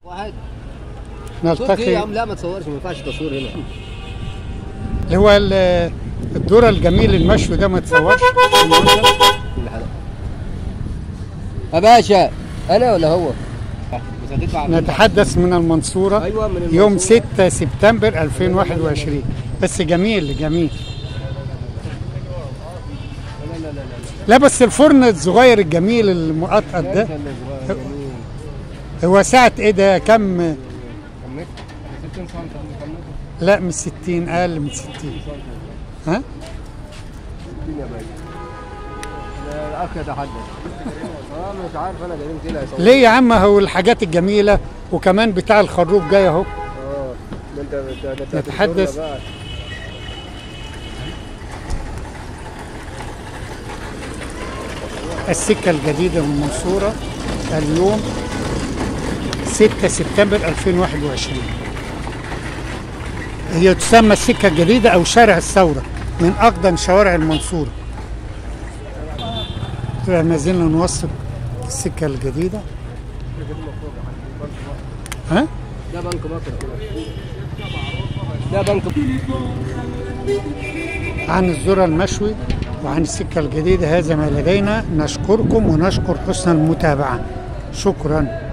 واحد صوت ايه يا نلتقي عم لا ما تصورش ما ينفعش تصوير هنا اللي هو ال- الذرة الجميل المشوي ده ما تصورش كل حاجه يا باشا انا ولا هو بس هتدفع نتحدث من المنصورة ايوه من يوم المنصورة. 6 سبتمبر 2021 بس جميل جميل لا لا لا لا لا بس الفرن الصغير الجميل المقطقط لا ده انت اللي صغير جميل. هو ساعة ايه ده كم كملت 60 سم كملت لا من 60 اقل من 60 ها 60 يا باشا ده الاخ يتحدث اه مش عارف انا جايين كده يصور ليه يا عم هو الحاجات الجميلة وكمان بتاع الخروف جاي اهو اه ده انت ده انت- ده انت نتحدث. هتدخلنا بقى. السكة الجديدة من المنصورة اليوم 6 سبتمبر 2021 هي تسمى السكة الجديدة أو شارع الثورة من أقدم شوارع المنصورة ما زلنا نوثق السكة الجديدة ها؟ ده بنك مصر كده ده بنك عن الذرة المشوي وعن السكة الجديدة هذا ما لدينا نشكركم ونشكر حسن المتابعة شكرا